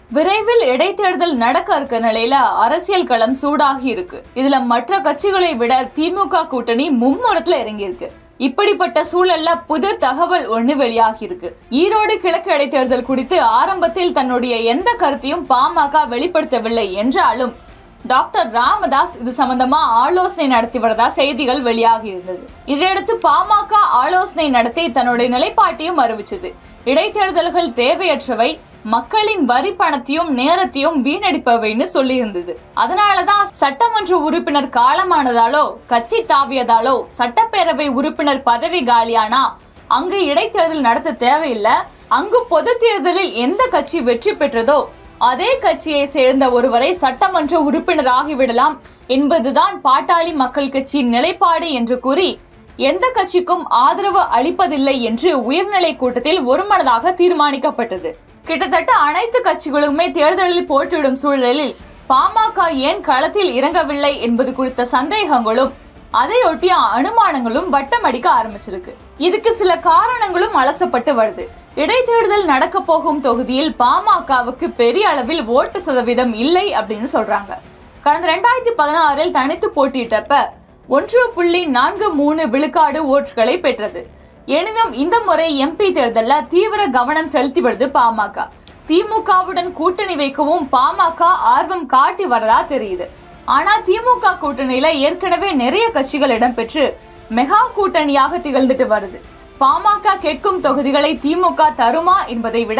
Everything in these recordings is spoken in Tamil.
விரைவில் இடைத்தேர்தல் நடக்க இருக்க நிலையில அரசியல் களம் சூடாகி இருக்கு இதுல மற்ற கட்சிகளை விட திமுக கூட்டணி மும்முரத்துல இறங்கி இருக்கு இப்படிப்பட்ட சூழல்ல புது தகவல் ஒண்ணு வெளியாகி இருக்கு ஈரோடு கிழக்கு இடைத்தேர்தல் குறித்து ஆரம்பத்தில் தன்னுடைய எந்த கருத்தையும் பாமக வெளிப்படுத்தவில்லை என்றாலும் டாக்டர் ராமதாஸ் இது சம்பந்தமா ஆலோசனை நடத்தி வரதா செய்திகள் வெளியாகி இருந்தது இதையடுத்து பாமக ஆலோசனை நடத்தி தன்னுடைய நிலைப்பாட்டையும் அறிவிச்சது இடைத்தேர்தல்கள் தேவையற்றவை மக்களின் வரி பணத்தையும் நேரத்தையும் வீணடிப்பவைன்னு சொல்லியிருந்தது அதனாலதான் சட்டமன்ற உறுப்பினர் காலமானதாலோ கட்சி தாவியதாலோ சட்டப்பேரவை உறுப்பினர் பதவி காலியானா அங்கு இடைத்தேர்தல் நடத்த தேவையில்லை அங்கு பொது தேர்தலில் எந்த கட்சி வெற்றி பெற்றதோ அதே கட்சியை சேர்ந்த ஒருவரை சட்டமன்ற உறுப்பினராகிவிடலாம் என்பதுதான் பாட்டாளி மக்கள் கட்சியின் நிலைப்பாடு என்று கூறி எந்த கட்சிக்கும் ஆதரவு அளிப்பதில்லை என்று உயர்நிலை கூட்டத்தில் ஒருமனதாக தீர்மானிக்கப்பட்டது கிட்டத்தட்ட அனைத்து கட்சிகளுமே தேர்தலில் போட்டியிடும் சூழலில் பாமக ஏன் களத்தில் இறங்கவில்லை என்பது குறித்த சந்தேகங்களும் அதையொட்டிய அனுமானங்களும் வட்டமடிக்க ஆரம்பிச்சிருக்கு இதுக்கு சில காரணங்களும் அலசப்பட்டு வருது இடைத்தேர்தல் நடக்க போகும் தொகுதியில் பாமகவுக்கு பெரிய அளவில் ஓட்டு சதவீதம் இல்லை அப்படின்னு சொல்றாங்க கடந்த ரெண்டாயிரத்தி பதினாறில் தனித்து போட்டியிட்டப்ப ஒன்று புள்ளி நான்கு மூணு விழுக்காடு ஓட்டுகளை பெற்றது எனினும் இந்த முறை எம்பி தேர்தலில் தீவிர கவனம் செலுத்தி வருது பாமக திமுகவுடன் கூட்டணி வைக்கவும் பாமக ஆர்வம் காட்டி வரதா தெரியுது ஆனா திமுக கூட்டணியில ஏற்கனவே நிறைய கட்சிகள் இடம்பெற்று மெகா கூட்டணியாக திகழ்ந்துட்டு வருது பாமக கேட்கும் தொகுதிகளை திமுக தருமா என்பதை விட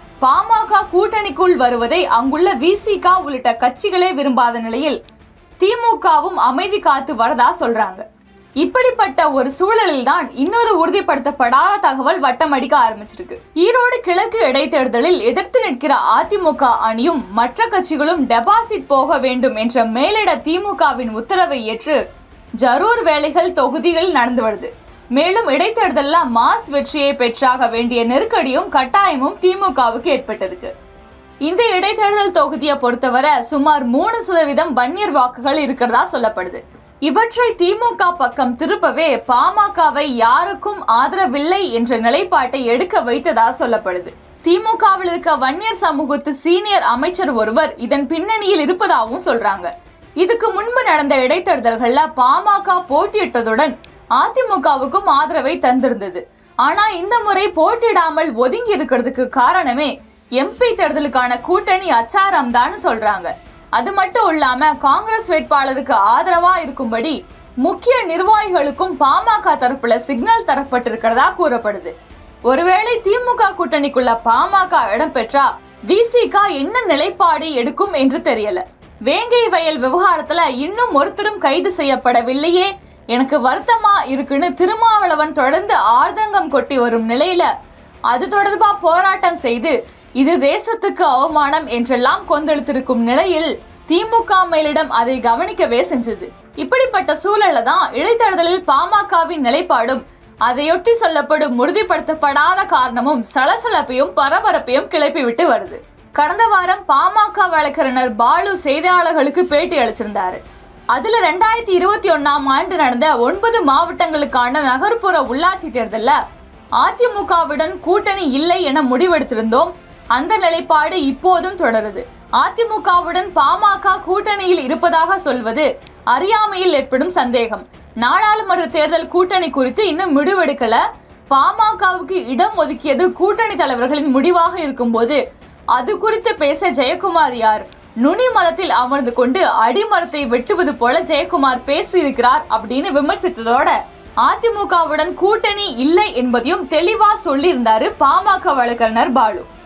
பாமக கூட்டணிக்குள் வருவதை அங்குள்ள விசிக உள்ளிட்ட கட்சிகளே விரும்பாத நிலையில் திமுகவும் அமைதி காத்து வரதா சொல்றாங்க இப்படிப்பட்ட ஒரு சூழலில் தான் இன்னொரு உறுதிப்படுத்தப்படாத தகவல் வட்டமடிக்க ஆரம்பிச்சிருக்கு ஈரோடு கிழக்கு இடைத்தேர்தலில் எதிர்த்து நிற்கிற அதிமுக அணியும் மற்ற கட்சிகளும் டெபாசிட் போக வேண்டும் என்ற மேலிட திமுகவின் உத்தரவை ஏற்று ஜரூர் வேலைகள் தொகுதிகளில் நடந்து வருது மேலும் இடைத்தேர்தல்ல மாஸ் வெற்றியை பெற்றாக வேண்டிய நெருக்கடியும் கட்டாயமும் திமுகவுக்கு ஏற்பட்டிருக்கு இந்த இடைத்தேர்தல் தொகுதியை பொறுத்தவரை சுமார் மூணு சதவீதம் வன்னியர் வாக்குகள் இருக்கிறதா சொல்லப்படுது இவற்றை திமுக பக்கம் திருப்பவே பாமகவை யாருக்கும் ஆதரவில்லை என்ற நிலைப்பாட்டை எடுக்க வைத்ததா சொல்லப்படுது திமுகவில் இருக்க வன்னியர் சமூகத்து சீனியர் அமைச்சர் ஒருவர் இதன் பின்னணியில் இருப்பதாகவும் சொல்றாங்க இதுக்கு முன்பு நடந்த இடைத்தேர்தல்கள்ல பாமக போட்டியிட்டதுடன் அதிமுகவுக்கும் ஆதரவை தந்திருந்தது ஆனா இந்த முறை போட்டியிடாமல் ஒதுங்கி இருக்கிறதுக்கு காரணமே எம்பி தேர்தலுக்கான கூட்டணி அச்சாரம் தான் சொல்றாங்க அது மட்டும் இல்லாம காங்கிரஸ் வேட்பாளருக்கு ஆதரவா இருக்கும்படி முக்கிய நிர்வாகிகளுக்கும் பாமக தரப்புல சிக்னல் தரப்பட்டிருக்கிறதா கூறப்படுது ஒருவேளை திமுக கூட்டணிக்குள்ள பாமக இடம் பெற்றா விசிக என்ன நிலைப்பாடு எடுக்கும் என்று தெரியல வேங்கை வயல் விவகாரத்துல இன்னும் ஒருத்தரும் கைது செய்யப்படவில்லையே எனக்கு வருத்தமா இருக்குன்னு திருமாவளவன் தொடர்ந்து ஆர்தங்கம் கொட்டி வரும் நிலையில அது தொடர்பா போராட்டம் செய்து இது தேசத்துக்கு அவமானம் என்றெல்லாம் கொந்தளித்திருக்கும் நிலையில் திமுக மேலிடம் அதை கவனிக்கவே செஞ்சது இப்படிப்பட்ட சூழல்ல தான் இடைத்தேர்தலில் பாமகவின் நிலைப்பாடும் அதையொட்டி சொல்லப்படும் உறுதிப்படுத்தப்படாத காரணமும் சலசலப்பையும் பரபரப்பையும் கிளப்பிவிட்டு வருது கடந்த வாரம் பாமக வழக்கறிஞர் பாலு செய்தியாளர்களுக்கு பேட்டி அளிச்சிருந்தாரு அதுல ரெண்டாயிரத்தி இருபத்தி ஒன்னாம் ஆண்டு நடந்த ஒன்பது மாவட்டங்களுக்கான நகர்ப்புற உள்ளாட்சி தேர்தல்ல அதிமுகவுடன் கூட்டணி இல்லை என முடிவெடுத்திருந்தோம் அந்த நிலைப்பாடு இப்போதும் தொடருது அதிமுகவுடன் பாமக கூட்டணியில் இருப்பதாக சொல்வது அறியாமையில் ஏற்படும் சந்தேகம் நாடாளுமன்ற தேர்தல் கூட்டணி குறித்து இன்னும் முடிவெடுக்கல பாமகவுக்கு இடம் ஒதுக்கியது கூட்டணி தலைவர்களின் முடிவாக இருக்கும்போது அது குறித்து பேச ஜெயக்குமார் யார் நுனி மரத்தில் அமர்ந்து கொண்டு அடிமரத்தை வெட்டுவது போல ஜெயக்குமார் பேசியிருக்கிறார் அப்படின்னு விமர்சித்ததோட அதிமுகவுடன் கூட்டணி இல்லை என்பதையும் தெளிவா சொல்லியிருந்தாரு பாமக வழக்கறிஞர் பாலு